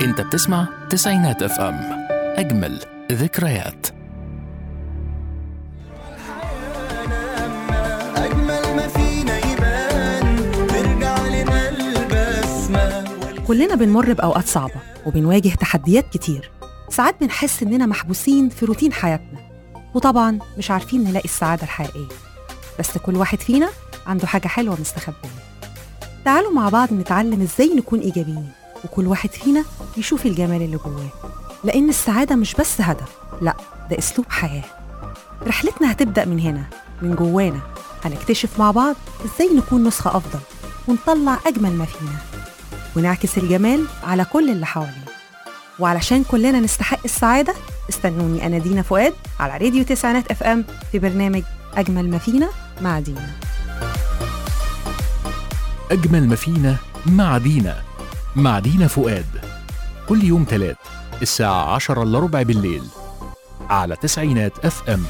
انت بتسمع تسعينات اف ام اجمل ذكريات أجمل ما فينا يبان ترجع لنا البسمة كلنا بنمر بأوقات صعبة وبنواجه تحديات كتير ساعات بنحس إننا محبوسين في روتين حياتنا وطبعا مش عارفين نلاقي السعادة الحقيقية بس كل واحد فينا عنده حاجة حلوة مستخبية تعالوا مع بعض نتعلم إزاي نكون إيجابيين وكل واحد فينا يشوف الجمال اللي جواه لأن السعادة مش بس هدف لأ ده أسلوب حياة رحلتنا هتبدأ من هنا من جوانا هنكتشف مع بعض إزاي نكون نسخة أفضل ونطلع أجمل ما فينا ونعكس الجمال على كل اللي حوالينا وعلشان كلنا نستحق السعادة استنوني أنا دينا فؤاد على راديو تسعينات اف ام في برنامج أجمل ما فينا مع دينا أجمل ما فينا مع دينا مع دينا فؤاد كل يوم تلات الساعة عشرة إلا ربع بالليل على تسعينات اف ام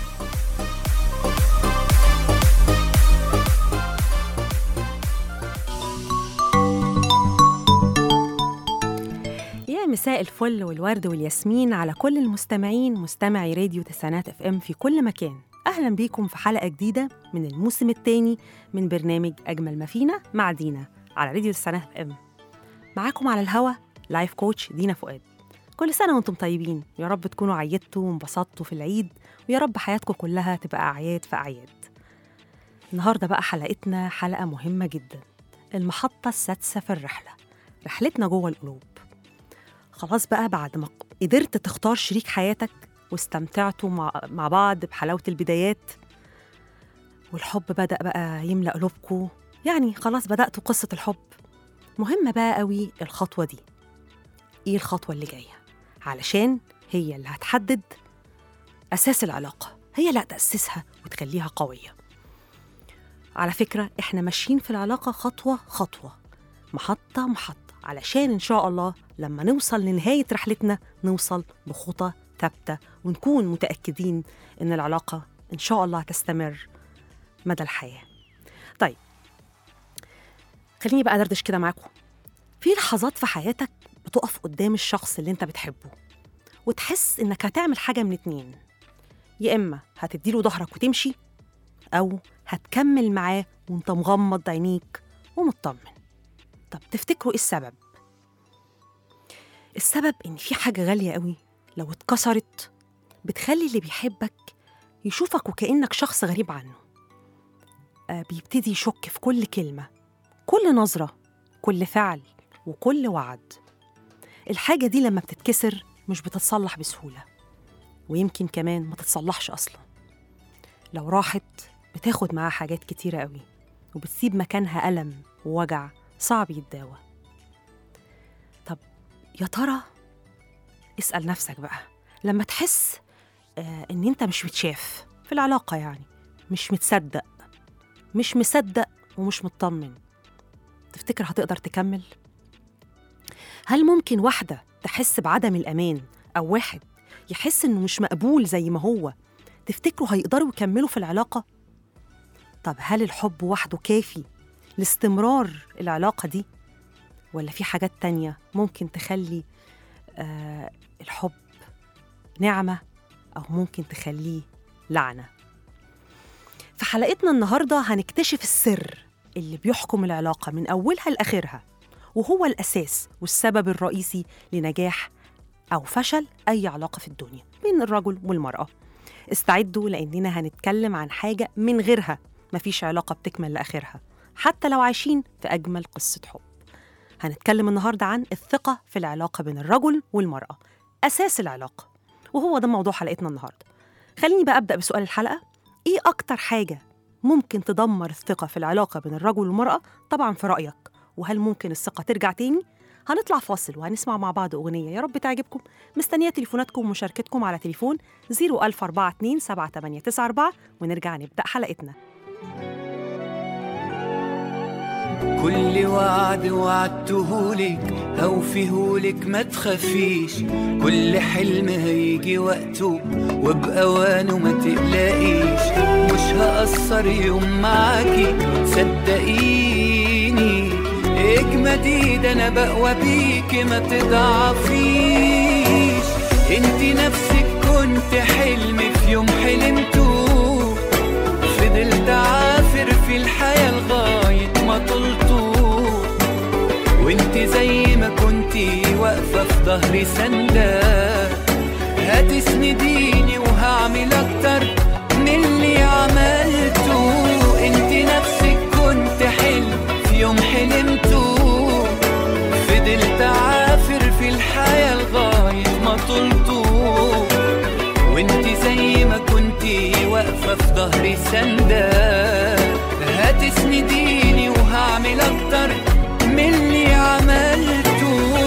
يا مساء الفل والورد والياسمين على كل المستمعين مستمعي راديو تسعينات اف ام في كل مكان اهلا بيكم في حلقه جديده من الموسم الثاني من برنامج اجمل ما فينا مع دينا على راديو تسعينات اف ام معاكم على الهوا لايف كوتش دينا فؤاد كل سنه وانتم طيبين يا رب تكونوا عيدتوا وانبسطتوا في العيد ويا رب حياتكم كلها تبقى اعياد في اعياد النهارده بقى حلقتنا حلقه مهمه جدا المحطه السادسه في الرحله رحلتنا جوه القلوب خلاص بقى بعد ما قدرت تختار شريك حياتك واستمتعتوا مع, مع بعض بحلاوة البدايات والحب بدأ بقى يملأ قلوبكم يعني خلاص بدأتوا قصة الحب مهمة بقى قوي الخطوة دي ايه الخطوة اللي جاية علشان هي اللي هتحدد أساس العلاقة هي اللي هتأسسها وتخليها قوية على فكرة احنا ماشيين في العلاقة خطوة خطوة محطة محطة علشان إن شاء الله لما نوصل لنهاية رحلتنا نوصل بخطى ثابتة ونكون متأكدين إن العلاقة إن شاء الله هتستمر مدى الحياة طيب خليني بقى أدردش كده معاكم في لحظات في حياتك بتقف قدام الشخص اللي أنت بتحبه وتحس إنك هتعمل حاجة من اتنين يا إما هتديله ظهرك وتمشي أو هتكمل معاه وأنت مغمض عينيك ومطمن طب تفتكروا ايه السبب؟ السبب ان في حاجة غالية قوي لو اتكسرت بتخلي اللي بيحبك يشوفك وكأنك شخص غريب عنه آه بيبتدي يشك في كل كلمة كل نظرة كل فعل وكل وعد الحاجة دي لما بتتكسر مش بتتصلح بسهولة ويمكن كمان ما تتصلحش أصلا لو راحت بتاخد معاها حاجات كتيرة قوي وبتسيب مكانها ألم ووجع صعب يتداوى طب يا ترى اسأل نفسك بقى لما تحس آه إن أنت مش متشاف في العلاقة يعني مش متصدق مش مصدق ومش مطمن تفتكر هتقدر تكمل؟ هل ممكن واحدة تحس بعدم الأمان أو واحد يحس إنه مش مقبول زي ما هو تفتكروا هيقدروا يكملوا في العلاقة؟ طب هل الحب وحده كافي لاستمرار العلاقة دي ولا في حاجات تانية ممكن تخلي آه الحب نعمة أو ممكن تخليه لعنة في حلقتنا النهاردة هنكتشف السر اللي بيحكم العلاقة من أولها لآخرها وهو الأساس والسبب الرئيسي لنجاح أو فشل أي علاقة في الدنيا بين الرجل والمرأة استعدوا لأننا هنتكلم عن حاجة من غيرها مفيش علاقة بتكمل لآخرها حتى لو عايشين في أجمل قصة حب هنتكلم النهاردة عن الثقة في العلاقة بين الرجل والمرأة أساس العلاقة وهو ده موضوع حلقتنا النهاردة خليني بقى أبدأ بسؤال الحلقة إيه أكتر حاجة ممكن تدمر الثقة في العلاقة بين الرجل والمرأة طبعا في رأيك وهل ممكن الثقة ترجع تاني؟ هنطلع فاصل وهنسمع مع بعض أغنية يا رب تعجبكم مستنية تليفوناتكم ومشاركتكم على تليفون 00427 7894 ونرجع نبدأ حلقتنا كل وعد وعدتهولك هوفيهولك ما تخافيش كل حلم هيجي وقته وبأوانه ما تقلقيش مش هقصر يوم معاكي صدقيني اجمدي ده انا بقوى بيكي ما تضعفيش انت نفسك كنت حلم في يوم حلمته فضلت عافر في الحياة لغاية ما طلته وانت زي ما كنتي واقفة في ظهري سندة هتسنديني وهعمل اكتر من اللي عملته انت نفسك كنت حلم في يوم حلمته فضلت عافر في الحياة لغاية ما طلته وانت زي ما كنتي واقفة في ظهري سندة هتسنديني وهعمل اكتر من اللي عملته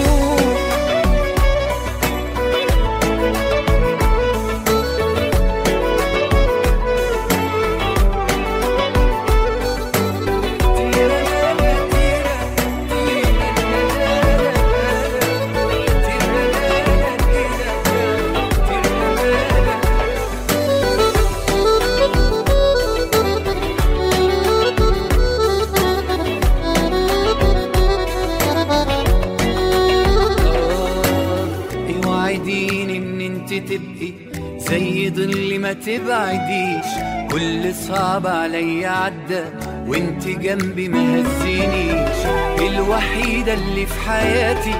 اوعديني ان انت تبقي زي ظل ما تبعديش كل صعب عليا عدى وانت جنبي ما هزينيش الوحيدة اللي في حياتي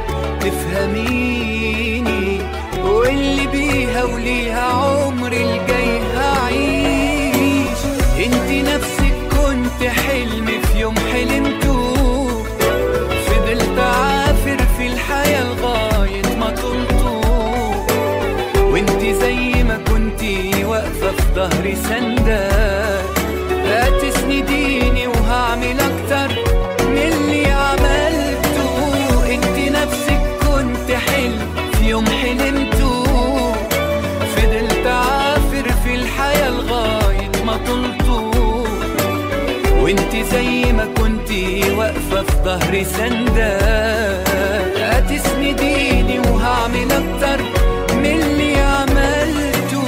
تفهميني واللي بيها وليها عمري الجاي هعيش انت نفسك كنت حلم في يوم حلمته فضلت عافر في الحياة لغاية ما طلته وانت زي ما كنتي واقفة في ظهري سندة هتسنديني وهعمل اكتر من اللي عملته انت نفسك كنت حلم في يوم حلمته فضلت عافر في الحياة لغاية ما طلته وانت زي ما كنتي واقفة في ظهري سندة هتسنديني وهعمل اكتر من اللي عملته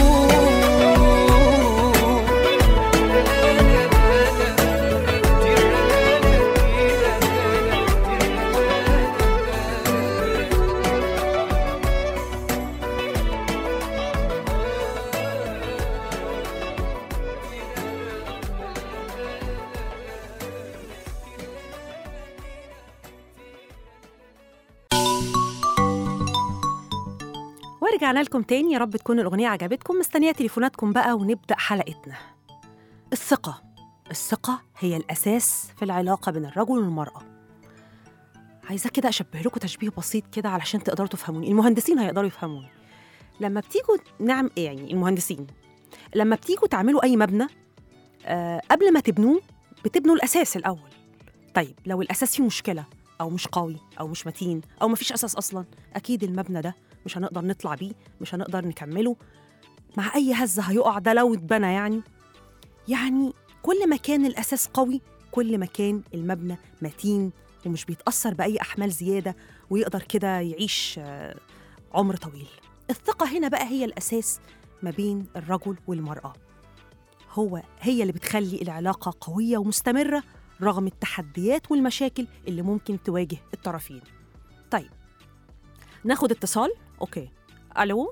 ورجعنا لكم تاني يا رب تكون الأغنية عجبتكم مستنية تليفوناتكم بقى ونبدأ حلقتنا الثقة الثقة هي الأساس في العلاقة بين الرجل والمرأة عايزة كده أشبه لكم تشبيه بسيط كده علشان تقدروا تفهموني المهندسين هيقدروا يفهموني لما بتيجوا نعم يعني المهندسين لما بتيجوا تعملوا أي مبنى آه قبل ما تبنوه بتبنوا الأساس الأول طيب لو الأساس فيه مشكلة أو مش قوي أو مش متين أو مفيش أساس أصلا أكيد المبنى ده مش هنقدر نطلع بيه مش هنقدر نكمله مع أي هزة هيقع ده لو اتبنى يعني يعني كل ما كان الأساس قوي كل ما كان المبنى متين ومش بيتأثر بأي أحمال زيادة ويقدر كده يعيش آه، عمر طويل الثقة هنا بقى هي الأساس ما بين الرجل والمرأة هو هي اللي بتخلي العلاقة قوية ومستمرة رغم التحديات والمشاكل اللي ممكن تواجه الطرفين طيب ناخد اتصال اوكي الو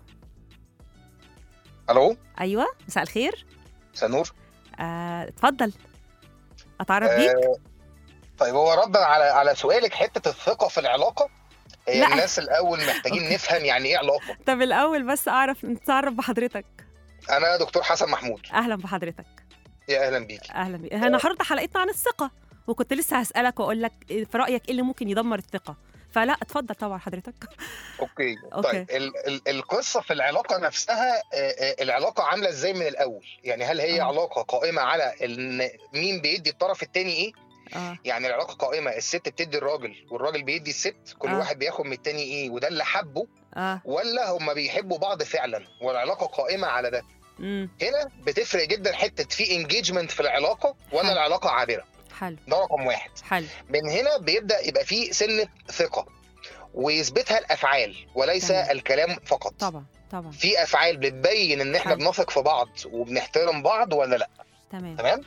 الو ايوه مساء الخير سنور آه، اتفضل اتعرف بيك آه طيب هو ردا على على سؤالك حته الثقه في العلاقه هي لا. الناس الاول محتاجين أوكي. نفهم يعني ايه علاقه طب الاول بس اعرف نتعرف بحضرتك انا دكتور حسن محمود اهلا بحضرتك يا اهلا بيك اهلا بيك احنا النهارده حلقتنا عن الثقه وكنت لسه هسالك واقول لك إيه في رايك ايه اللي ممكن يدمر الثقه فلا اتفضل طبعا حضرتك اوكي, أوكي. طيب ال ال القصه في العلاقه نفسها آه، آه، العلاقه عامله ازاي من الاول يعني هل هي آه. علاقه قائمه على ان مين بيدي الطرف التاني ايه اه يعني العلاقه قائمه الست بتدي الراجل والراجل بيدي الست كل آه. واحد بياخد من التاني ايه وده اللي حبه اه ولا هما بيحبوا بعض فعلا والعلاقه قائمه على ده امم هنا بتفرق جدا حته في انجيجمنت في العلاقه ولا حلو. العلاقه عابره حلو ده رقم واحد حلو من هنا بيبدا يبقى في سنه ثقه ويثبتها الافعال وليس تمام. الكلام فقط طبعا طبعا في افعال بتبين ان احنا حلو. بنثق في بعض وبنحترم بعض ولا لا تمام تمام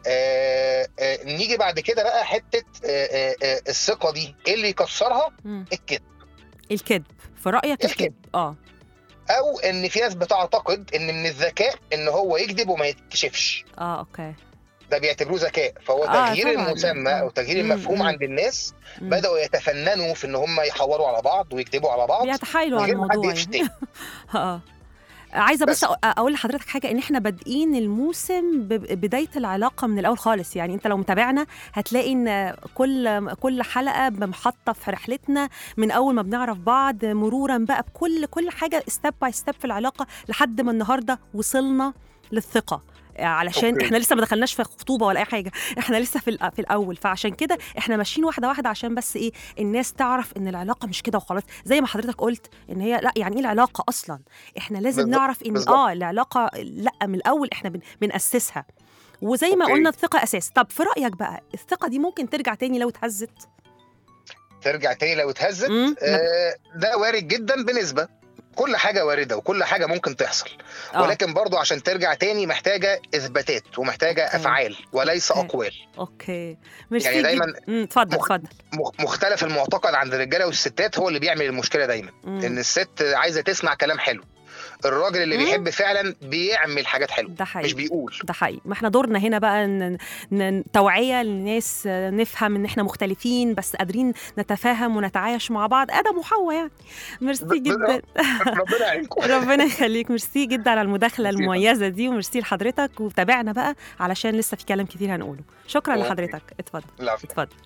آه آه نيجي بعد كده بقى حته آه آه آه الثقه دي ايه اللي يكسرها مم. الكذب الكذب في رايك الكذب. الكذب اه او ان في ناس بتعتقد ان من الذكاء ان هو يكذب وما يتكشفش اه اوكي ده بيعتبروه ذكاء فهو آه، تغيير طبعاً. المسمى او تغيير مم، المفهوم مم. عند الناس مم. بداوا يتفننوا في ان هم يحوروا على بعض ويكذبوا على بعض بيتحايلوا من على غير ما حد الموضوع يقفش يعني تاني. اه عايزه بس بس. أ- اقول لحضرتك حاجه ان احنا بادئين الموسم ببدايه العلاقه من الاول خالص يعني انت لو متابعنا هتلاقي ان كل كل حلقه بمحطه في رحلتنا من اول ما بنعرف بعض مرورا بقى بكل كل حاجه ستيب باي ستيب في العلاقه لحد ما النهارده وصلنا للثقه علشان أوكي. احنا لسه ما دخلناش في خطوبه ولا اي حاجه احنا لسه في الأ- في الاول فعشان كده احنا ماشيين واحده واحده عشان بس ايه الناس تعرف ان العلاقه مش كده وخلاص زي ما حضرتك قلت ان هي لا يعني ايه العلاقه اصلا احنا لازم بالظبط، نعرف ان بالظبط. اه العلاقه لا من الاول احنا بن بناسسها وزي ما أوكي. قلنا الثقه اساس طب في رايك بقى الثقه دي ممكن ترجع تاني لو اتهزت ترجع تاني لو اتهزت مم؟ آه، ده وارد جدا بنسبه كل حاجه وارده وكل حاجه ممكن تحصل آه. ولكن برضو عشان ترجع تاني محتاجه اثباتات ومحتاجه أوكي. افعال وليس أوكي. اقوال اوكي ميرسي يعني دايماً جد- مم، اتفضل مخ- اتفضل مخ- مختلف المعتقد عند الرجاله والستات هو اللي بيعمل المشكله دايما مم. ان الست عايزه تسمع كلام حلو الراجل اللي مم. بيحب فعلا بيعمل حاجات حلوه ده حقيقي مش بيقول ده حقيقي ما احنا دورنا هنا بقى ن... ن... توعية للناس آه، نفهم ان احنا مختلفين بس قادرين نتفاهم ونتعايش مع بعض ادم وحواء يعني ميرسي ب- ب- جدا ربنا يعينكم ربنا يخليك ميرسي جدا على المداخلة ميرسي. المميزة دي وميرسي لحضرتك وتابعنا بقى علشان لسه في كلام كتير هنقوله شكرا أوكي. لحضرتك اتفضل لا اتفضل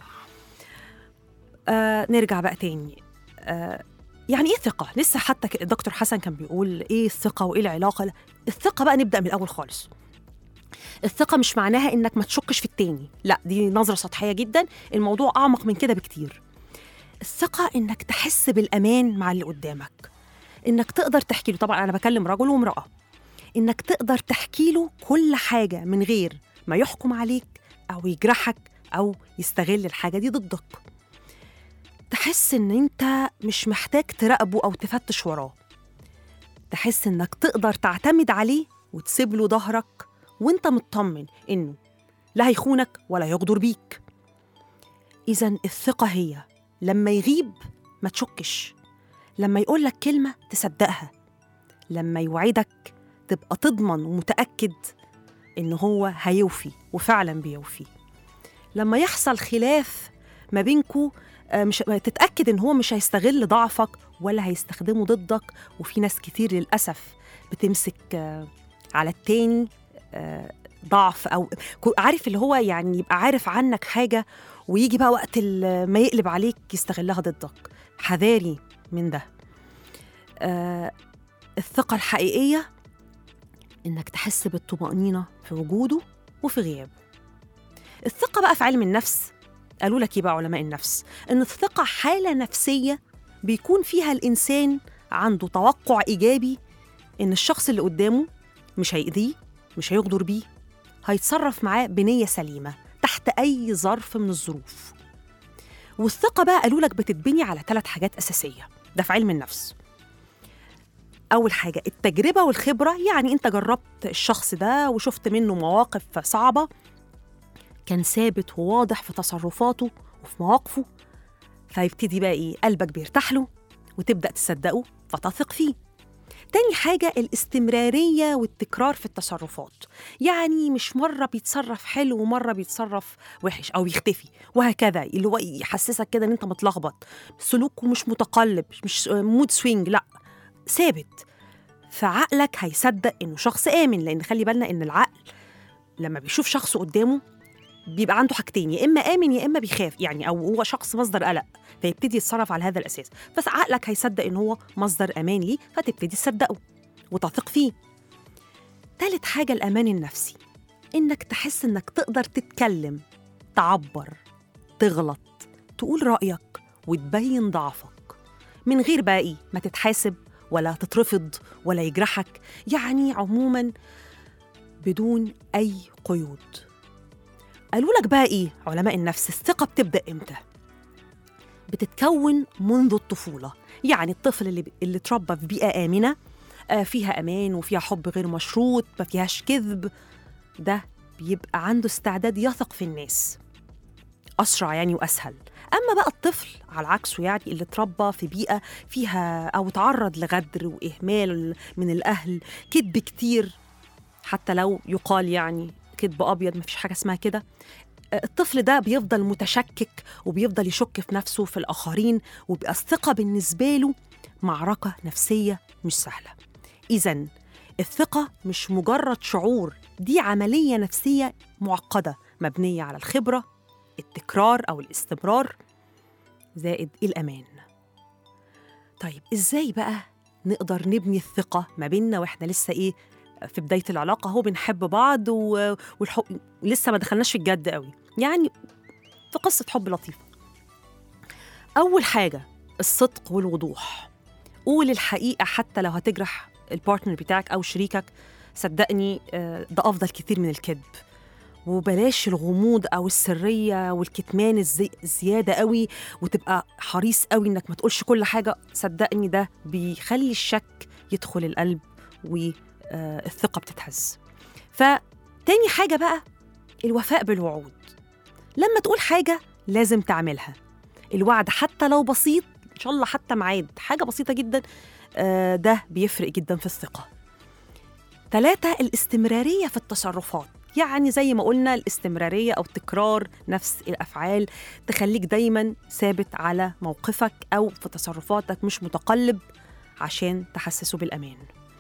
آه نرجع بقى تاني آه يعني ايه ثقة؟ لسه حتى ك- الدكتور حسن كان بيقول ايه الثقة وايه العلاقة لا، الثقة بقى نبدأ من الأول خالص الثقة مش معناها انك ما تشكش في التاني لا دي نظرة سطحية جدا الموضوع أعمق من كده بكتير الثقة انك تحس بالأمان مع اللي قدامك انك تقدر تحكي له طبعا أنا بكلم رجل وامرأة انك تقدر تحكي له كل حاجة من غير ما يحكم عليك أو يجرحك أو يستغل الحاجة دي ضدك تحس ان انت مش محتاج تراقبه او تفتش وراه تحس انك تقدر تعتمد عليه وتسيب له ظهرك وانت مطمن انه لا هيخونك ولا يغدر بيك اذا الثقه هي لما يغيب ما تشكش لما يقول لك كلمه تصدقها لما يوعدك تبقى تضمن ومتاكد ان هو هيوفي وفعلا بيوفي لما يحصل خلاف ما بينكوا آه، مش تتاكد ان هو مش هيستغل ضعفك ولا هيستخدمه ضدك وفي ناس كتير للاسف بتمسك آه، على التاني آه، ضعف او كو- عارف اللي هو يعني يبقى عارف عنك حاجه ويجي بقى وقت ال- ما يقلب عليك يستغلها ضدك حذاري من ده آه، الثقه الحقيقيه انك تحس بالطمانينه في وجوده وفي غيابه الثقه بقى في علم النفس قالوا لك ايه بقى علماء النفس ان الثقه حاله نفسيه بيكون فيها الانسان عنده توقع ايجابي ان الشخص اللي قدامه مش هيأذيه مش هيغدر بيه هيتصرف معاه بنيه سليمه تحت اي ظرف من الظروف والثقه بقى قالوا لك بتتبني على ثلاث حاجات اساسيه ده في علم النفس اول حاجه التجربه والخبره يعني انت جربت الشخص ده وشفت منه مواقف صعبه كان ثابت وواضح في تصرفاته وفي مواقفه فيبتدي بقى ايه قلبك بيرتاح له وتبدا تصدقه فتثق فيه تاني حاجة الاستمرارية والتكرار في التصرفات يعني مش مرة بيتصرف حلو ومرة بيتصرف وحش أو يختفي وهكذا اللي هو يحسسك كده إن أنت متلخبط سلوكه مش متقلب مش مود سوينج لأ ثابت فعقلك هيصدق إنه شخص آمن لأن خلي بالنا إن العقل لما بيشوف شخص قدامه بيبقى عنده حاجتين يا اما امن يا اما بيخاف يعني او هو شخص مصدر قلق فيبتدي يتصرف على هذا الاساس بس عقلك هيصدق ان هو مصدر امان ليه فتبتدي تصدقه وتثق فيه تالت حاجه الامان النفسي انك تحس انك تقدر تتكلم تعبر تغلط تقول رايك وتبين ضعفك من غير بقى ايه ما تتحاسب ولا تترفض ولا يجرحك يعني عموما بدون اي قيود قالوا لك بقى ايه علماء النفس الثقه بتبدا امتى بتتكون منذ الطفوله يعني الطفل اللي اللي اتربى في بيئه امنه آه، فيها امان وفيها حب غير مشروط ما فيهاش كذب ده بيبقى عنده استعداد يثق في الناس أسرع يعني وأسهل أما بقى الطفل على عكسه يعني اللي اتربى في بيئة فيها أو تعرض لغدر وإهمال من الأهل كذب كتير حتى لو يقال يعني كذب أبيض مفيش حاجة اسمها كده الطفل ده بيفضل متشكك وبيفضل يشك في نفسه في الآخرين وبيبقى الثقة بالنسبة له معركة نفسية مش سهلة إذا الثقة مش مجرد شعور دي عملية نفسية معقدة مبنية على الخبرة التكرار أو الاستمرار زائد الأمان طيب إزاي بقى نقدر نبني الثقة ما بيننا وإحنا لسه إيه في بداية العلاقة هو بنحب بعض و... والحب لسه ما دخلناش في الجد قوي يعني في قصة حب لطيفة أول حاجة الصدق والوضوح قول الحقيقة حتى لو هتجرح البارتنر بتاعك أو شريكك صدقني آه، ده أفضل كتير من الكذب وبلاش الغموض أو السرية والكتمان الزي... الزيادة قوي وتبقى حريص قوي إنك ما تقولش كل حاجة صدقني ده بيخلي الشك يدخل القلب والثقة بتتهز فتاني حاجة بقى الوفاء بالوعود لما تقول حاجة لازم تعملها الوعد حتى لو بسيط إن شاء الله حتى ميعاد حاجة بسيطة جدا آه، ده بيفرق جدا في الثقة ثلاثة الاستمرارية في التصرفات يعني زي ما قلنا الاستمرارية أو تكرار نفس الأفعال تخليك دايما ثابت على موقفك أو في تصرفاتك مش متقلب عشان تحسسه بالأمان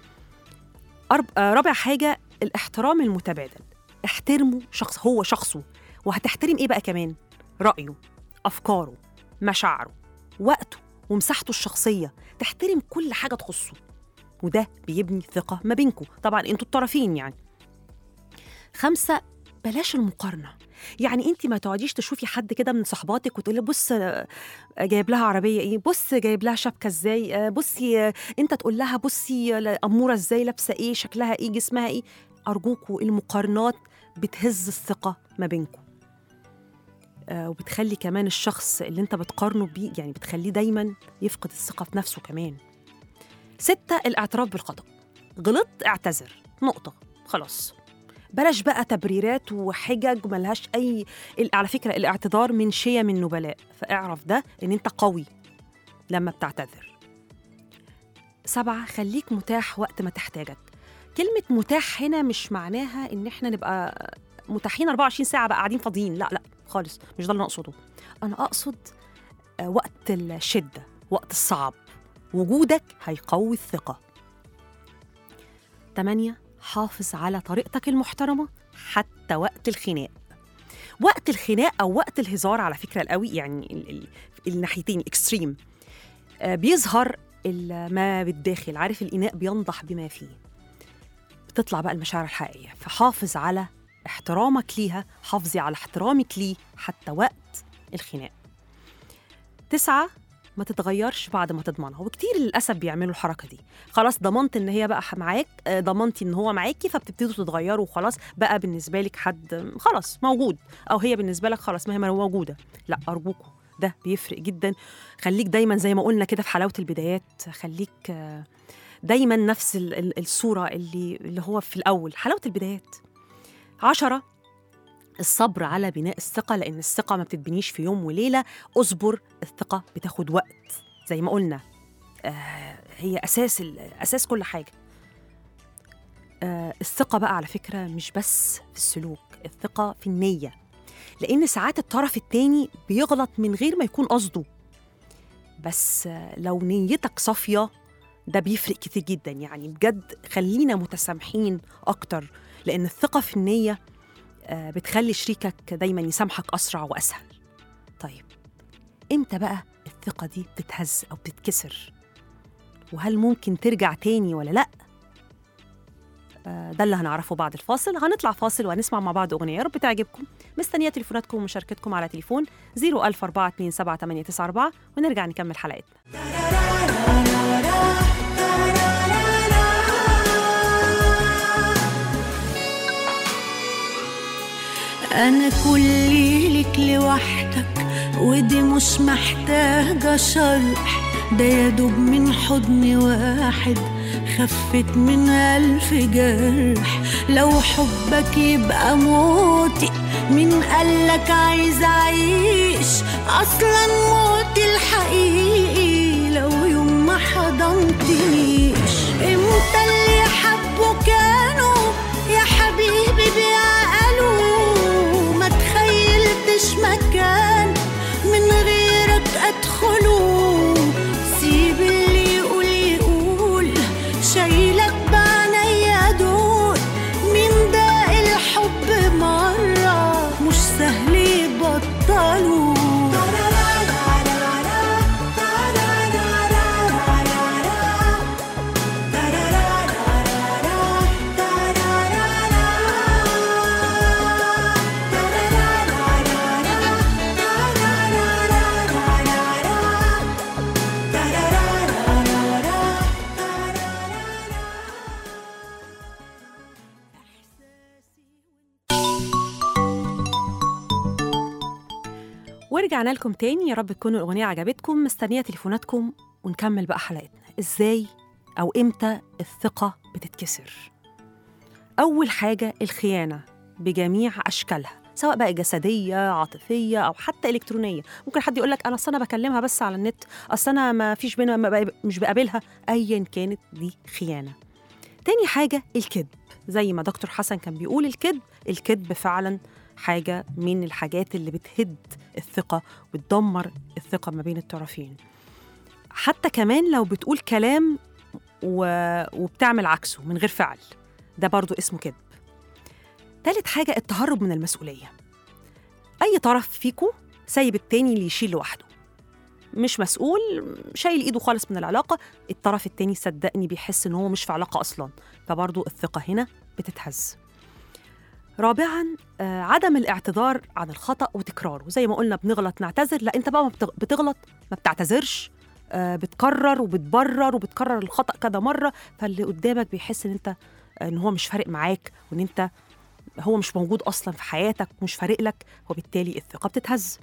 أرب- آه، رابع حاجة الاحترام المتبادل احترمه شخص هو شخصه وهتحترم ايه بقى كمان رأيه أفكاره مشاعره وقته ومساحته الشخصية تحترم كل حاجة تخصه وده بيبني ثقة ما بينكم طبعا انتوا الطرفين يعني خمسة بلاش المقارنة يعني انت ما تقعديش تشوفي حد كده من صحباتك وتقولي بص آه، جايب لها عربيه ايه بص جايب لها شبكه ازاي آه، بصي آه، انت تقول لها بصي آه، اموره ازاي لابسه ايه شكلها ايه جسمها ايه ارجوكوا المقارنات بتهز الثقه ما بينكم آه، وبتخلي كمان الشخص اللي انت بتقارنه بيه يعني بتخليه دايما يفقد الثقه في نفسه كمان ستة الاعتراف بالخطأ غلطت اعتذر نقطة خلاص بلاش بقى تبريرات وحجج ملهاش أي ال- على فكرة الاعتذار من شيم النبلاء فاعرف ده إن أنت قوي لما بتعتذر سبعة خليك متاح وقت ما تحتاجك كلمة متاح هنا مش معناها إن إحنا نبقى متاحين 24 ساعة بقى قاعدين فاضيين لا لا خالص مش ده اللي أنا أقصده أنا أقصد آه، وقت الشدة وقت الصعب وجودك هيقوي الثقة تمانية حافظ على طريقتك المحترمة حتى وقت الخناق وقت الخناق أو وقت الهزار على فكرة القوي يعني ال- ال- الناحيتين اكستريم بيظهر ال- ما بالداخل عارف الإناء بينضح بما فيه بتطلع بقى المشاعر الحقيقية فحافظ على احترامك ليها حافظي على احترامك ليه حتى وقت الخناق تسعة ما تتغيرش بعد ما تضمنها وكتير للاسف بيعملوا الحركه دي خلاص ضمنت ان هي بقى معاك آه، ضمنتي ان هو معاكي فبتبتدوا تتغيروا وخلاص بقى بالنسبه لك حد خلاص موجود او هي بالنسبه لك خلاص ما هي موجوده لا ارجوكوا ده بيفرق جدا خليك دايما زي ما قلنا كده في حلاوه البدايات خليك آه، دايما نفس ال- ال- الصوره اللي اللي هو في الاول حلاوه البدايات عشرة الصبر على بناء الثقة لأن الثقة ما بتتبنيش في يوم وليلة اصبر الثقة بتاخد وقت زي ما قلنا آه هي أساس ال- أساس كل حاجة آه الثقة بقى على فكرة مش بس في السلوك الثقة في النية لأن ساعات الطرف التاني بيغلط من غير ما يكون قصده بس آه لو نيتك صافية ده بيفرق كتير جدا يعني بجد خلينا متسامحين أكتر لأن الثقة في النية آه، بتخلي شريكك دايما يسامحك أسرع وأسهل طيب إمتى بقى الثقة دي بتتهز أو بتتكسر وهل ممكن ترجع تاني ولا لأ آه، ده اللي هنعرفه بعد الفاصل هنطلع فاصل وهنسمع مع بعض أغنية يا رب تعجبكم مستنية تليفوناتكم ومشاركتكم على تليفون 004278894 ونرجع نكمل حلقتنا أنا كل لك لوحدك ودي مش محتاجة شرح ده يا دوب من حضن واحد خفت من ألف جرح لو حبك يبقى موتي من قالك عايز أعيش أصلا موتي الحقيقي لو يوم ما حضنتنيش امتى اللي حبوا كانوا يا حبيبي بيعقلوا ما تخيلتش مكان من غيرك ادخله سيب اللي يقول يقول شايلك بعنيا دول مين ده الحب مرة مش سهل يبطلوا ورجعنا لكم تاني يا رب تكون الأغنية عجبتكم مستنية تليفوناتكم ونكمل بقى حلقتنا إزاي أو إمتى الثقة بتتكسر أول حاجة الخيانة بجميع أشكالها سواء بقى جسدية عاطفية أو حتى إلكترونية ممكن حد يقول لك أنا أصل أنا بكلمها بس على النت أصل أنا ما فيش بينا ما بقى- مش بقابلها أيا كانت دي خيانة تاني حاجة الكذب زي ما دكتور حسن كان بيقول الكذب الكذب فعلا حاجة من الحاجات اللي بتهد الثقة وتدمر الثقة ما بين الطرفين حتى كمان لو بتقول كلام و... وبتعمل عكسه من غير فعل ده برضو اسمه كذب تالت حاجة التهرب من المسؤولية أي طرف فيكو سايب التاني اللي يشيل لوحده مش مسؤول شايل ايده خالص من العلاقة الطرف التاني صدقني بيحس ان هو مش في علاقة اصلا فبرضو الثقة هنا بتتهز رابعا آه، عدم الاعتذار عن الخطأ وتكراره زي ما قلنا بنغلط نعتذر لا انت بقى ما بتغ- بتغلط ما بتعتذرش آه، بتكرر وبتبرر وبتكرر الخطأ كذا مرة فاللي قدامك بيحس ان انت ان هو مش فارق معاك وان انت هو مش موجود اصلا في حياتك مش فارق لك وبالتالي الثقة بتتهز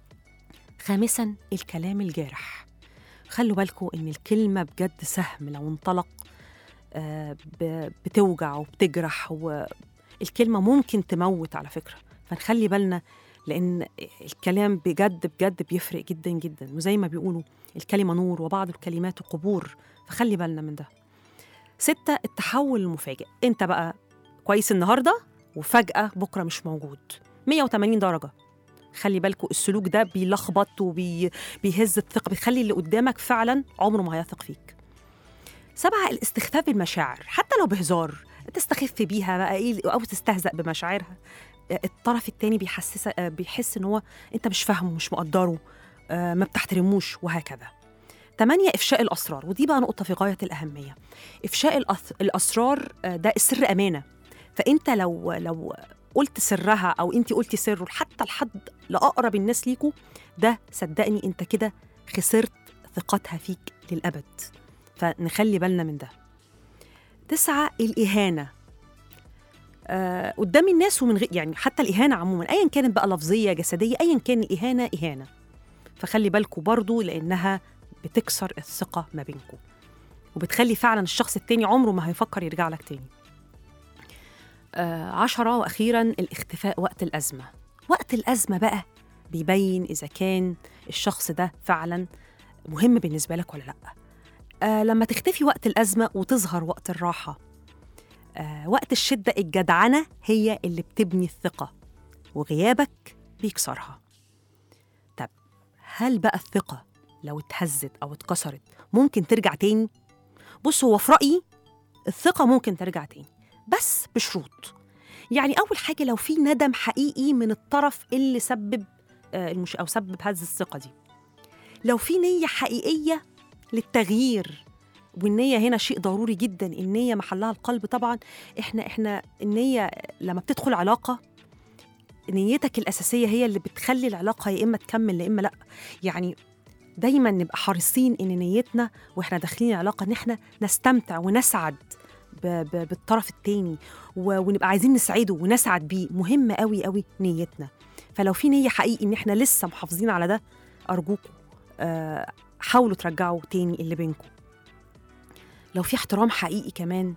خامسا الكلام الجارح خلوا بالكم ان الكلمة بجد سهم لو انطلق آه، ب- بتوجع وبتجرح والكلمة ممكن تموت على فكرة فنخلي بالنا لأن الكلام بجد بجد بيفرق جدا جدا وزي ما بيقولوا الكلمة نور وبعض الكلمات قبور فخلي بالنا من ده ستة التحول المفاجئ انت بقى كويس النهاردة وفجأة بكرة مش موجود 180 درجة خلي بالكوا السلوك ده بيلخبط وبيهز الثقة بيخلي اللي قدامك فعلا عمره ما هيثق فيك سبعة الاستخفاف بالمشاعر حتى لو بهزار تستخف بيها بقى ايه او تستهزأ بمشاعرها الطرف التاني بيحسس بيحس ان هو انت مش فاهمه مش مقدره آه، ما بتحترموش وهكذا تمانية إفشاء الأسرار ودي بقى نقطة في غاية الأهمية إفشاء الأث- الأسرار آه، ده السر أمانة فأنت لو لو قلت سرها أو أنت قلتي سره حتى لحد لأقرب الناس ليكوا ده صدقني أنت كده خسرت ثقتها فيك للأبد فنخلي بالنا من ده تسعة الإهانة آه قدام الناس ومن غير يعني حتى الإهانة عموما أيا كانت بقى لفظية جسدية أيا كان الإهانة إهانة فخلي بالكوا برضو لأنها بتكسر الثقة ما بينكم وبتخلي فعلا الشخص التاني عمره ما هيفكر يرجع لك تاني آه عشرة وأخيرا الاختفاء وقت الأزمة وقت الأزمة بقى بيبين إذا كان الشخص ده فعلا مهم بالنسبة لك ولا لأ آه لما تختفي وقت الأزمة وتظهر وقت الراحة آه وقت الشدة الجدعنة هي اللي بتبني الثقة وغيابك بيكسرها طب هل بقى الثقة لو اتهزت أو اتكسرت ممكن ترجع تاني؟ بص هو في رأيي الثقة ممكن ترجع تاني بس بشروط يعني أول حاجة لو في ندم حقيقي من الطرف اللي سبب آه، المش أو سبب هز الثقة دي لو في نية حقيقية للتغيير والنية هنا شيء ضروري جدا النية محلها القلب طبعا احنا احنا النية لما بتدخل علاقة نيتك الأساسية هي اللي بتخلي العلاقة يا إما تكمل يا إما لأ يعني دايما نبقى حريصين إن نيتنا وإحنا داخلين العلاقة إن إحنا نستمتع ونسعد ب- ب- بالطرف التاني و- ونبقى عايزين نسعده ونسعد بيه مهم قوي قوي نيتنا فلو في نية حقيقي إن إحنا لسه محافظين على ده أرجوكم آه، حاولوا ترجعوا تاني اللي بينكم لو في احترام حقيقي كمان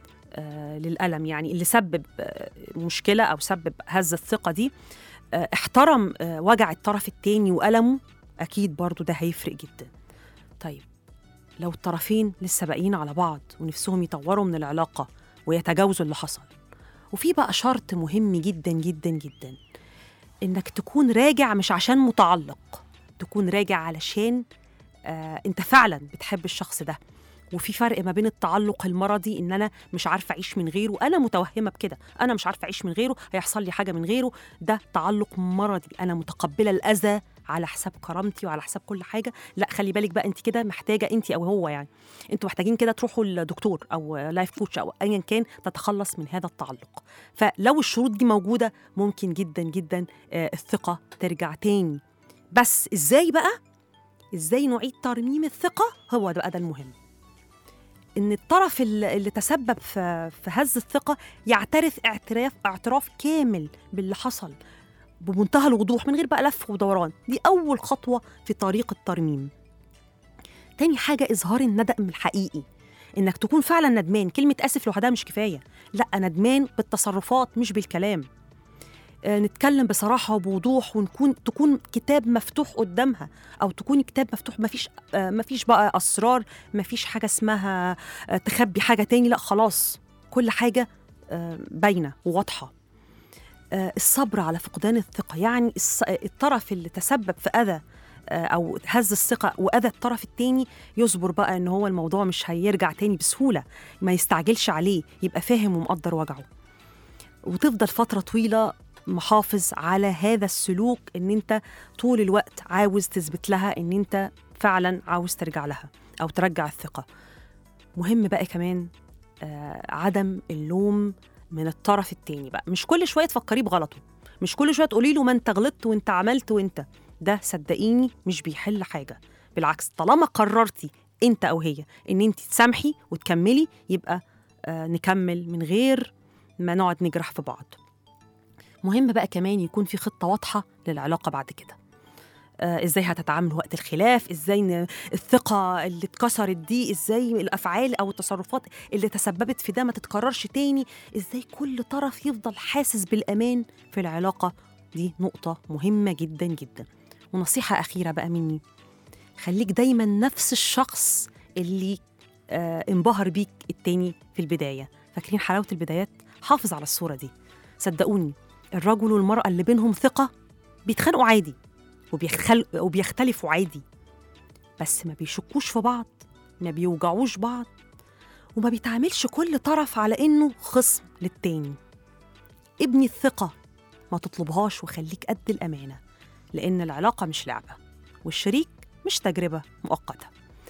آه للألم يعني اللي سبب آه مشكلة أو سبب هز الثقة دي آه احترم آه وجع الطرف التاني وألمه أكيد برضو ده هيفرق جدا طيب لو الطرفين لسه باقيين على بعض ونفسهم يطوروا من العلاقة ويتجاوزوا اللي حصل وفي بقى شرط مهم جدا جدا جدا إنك تكون راجع مش عشان متعلق تكون راجع علشان آه انت فعلا بتحب الشخص ده وفي فرق ما بين التعلق المرضي ان انا مش عارفه اعيش من غيره انا متوهمه بكده انا مش عارفه اعيش من غيره هيحصل لي حاجه من غيره ده تعلق مرضي انا متقبله الاذى على حساب كرامتي وعلى حساب كل حاجه لا خلي بالك بقى انت كده محتاجه انت او هو يعني انتوا محتاجين كده تروحوا لدكتور او لايف كوتش او ايا كان تتخلص من هذا التعلق فلو الشروط دي موجوده ممكن جدا جدا آه، الثقه ترجع تاني بس ازاي بقى ازاي نعيد ترميم الثقه هو ده بقى ده المهم ان الطرف اللي اللي تسبب في في هز الثقه يعترف اعتراف اعتراف كامل باللي حصل بمنتهى الوضوح من غير بقى لف ودوران دي اول خطوه في طريق الترميم تاني حاجه اظهار الندم الحقيقي انك تكون فعلا ندمان كلمه اسف لوحدها مش كفايه لا ندمان بالتصرفات مش بالكلام آه، نتكلم بصراحه وبوضوح ونكون تكون كتاب مفتوح قدامها او تكون كتاب مفتوح مفيش آه، مفيش بقى اسرار مفيش حاجه اسمها آه، تخبي حاجه تاني لا خلاص كل حاجه آه، باينه وواضحه آه، الصبر على فقدان الثقه يعني الص- الطرف اللي تسبب في اذى آه، او هز الثقه واذى الطرف التاني يصبر بقى ان هو الموضوع مش هيرجع تاني بسهوله ما يستعجلش عليه يبقى فاهم ومقدر وجعه وتفضل فتره طويله محافظ على هذا السلوك ان انت طول الوقت عاوز تثبت لها ان انت فعلا عاوز ترجع لها او ترجع الثقه مهم بقى كمان آه عدم اللوم من الطرف التاني بقى مش كل شويه تفكريه بغلطه مش كل شويه تقولي له ما انت غلطت وانت عملت وانت ده صدقيني مش بيحل حاجه بالعكس طالما قررتي انت او هي ان انت تسامحي وتكملي يبقى آه نكمل من غير ما نقعد نجرح في بعض مهم بقى كمان يكون في خطه واضحه للعلاقه بعد كده آه ازاي هتتعاملوا وقت الخلاف ازاي ن- الثقه اللي اتكسرت دي ازاي الافعال او التصرفات اللي تسببت في ده ما تتكررش تاني ازاي كل طرف يفضل حاسس بالامان في العلاقه دي نقطه مهمه جدا جدا ونصيحه اخيره بقى مني خليك دايما نفس الشخص اللي آه انبهر بيك التاني في البدايه فاكرين حلاوه البدايات حافظ على الصوره دي صدقوني الرجل والمراه اللي بينهم ثقه بيتخانقوا عادي وبيخل... وبيختلفوا عادي بس ما بيشكوش في بعض ما بيوجعوش بعض وما بيتعاملش كل طرف على انه خصم للتاني ابني الثقة ما تطلبهاش وخليك قد الأمانة لأن العلاقة مش لعبة والشريك مش تجربة مؤقتة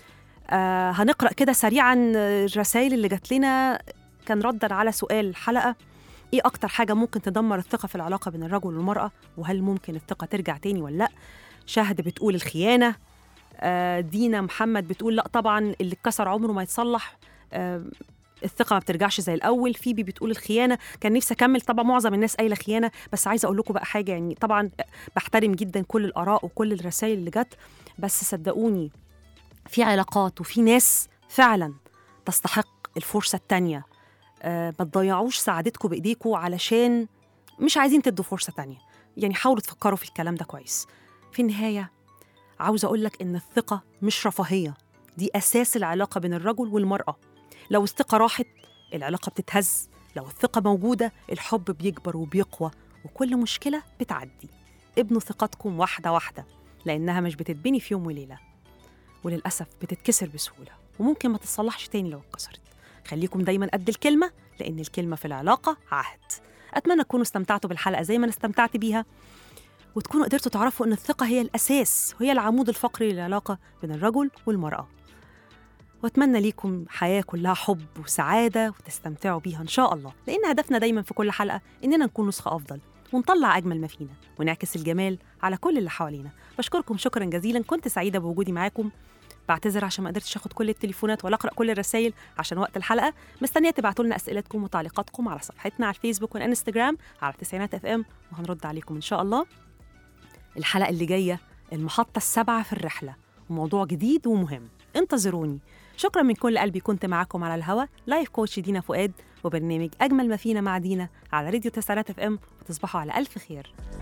آه هنقرأ كده سريعا الرسائل اللي جات لنا كان ردا على سؤال الحلقة ايه اكتر حاجه ممكن تدمر الثقه في العلاقه بين الرجل والمراه وهل ممكن الثقه ترجع تاني ولا لا شهد بتقول الخيانه آه، دينا محمد بتقول لا طبعا اللي اتكسر عمره ما يتصلح آه، الثقه ما بترجعش زي الاول فيبي بتقول الخيانه كان نفسي اكمل طبعا معظم الناس قايله خيانه بس عايزه اقول لكم بقى حاجه يعني طبعا بحترم جدا كل الاراء وكل الرسائل اللي جت بس صدقوني في علاقات وفي ناس فعلا تستحق الفرصه التانيه آه، ما تضيعوش سعادتكم بايديكم علشان مش عايزين تدوا فرصه تانية يعني حاولوا تفكروا في الكلام ده كويس في النهايه عاوزه اقول لك ان الثقه مش رفاهيه دي اساس العلاقه بين الرجل والمراه لو الثقه راحت العلاقه بتتهز لو الثقه موجوده الحب بيكبر وبيقوى وكل مشكله بتعدي ابنوا ثقتكم واحده واحده لانها مش بتتبني في يوم وليله وللاسف بتتكسر بسهوله وممكن ما تتصلحش تاني لو اتكسرت خليكم دايما قد الكلمة لأن الكلمة في العلاقة عهد أتمنى تكونوا استمتعتوا بالحلقة زي ما أنا استمتعت بيها وتكونوا قدرتوا تعرفوا أن الثقة هي الأساس وهي العمود الفقري للعلاقة بين الرجل والمرأة وأتمنى ليكم حياة كلها حب وسعادة وتستمتعوا بيها إن شاء الله لأن هدفنا دايما في كل حلقة إننا نكون نسخة أفضل ونطلع أجمل ما فينا ونعكس الجمال على كل اللي حوالينا بشكركم شكرا جزيلا كنت سعيدة بوجودي معاكم بعتذر عشان ما قدرتش اخد كل التليفونات ولا اقرا كل الرسائل عشان وقت الحلقه مستنيه تبعتوا لنا اسئلتكم وتعليقاتكم على صفحتنا على الفيسبوك والانستجرام على تسعينات اف ام وهنرد عليكم ان شاء الله الحلقه اللي جايه المحطه السابعه في الرحله وموضوع جديد ومهم انتظروني شكرا من كل قلبي كنت معاكم على الهوا لايف كوتش دينا فؤاد وبرنامج أجمل ما فينا مع دينا على راديو تسعينات اف ام وتصبحوا على ألف خير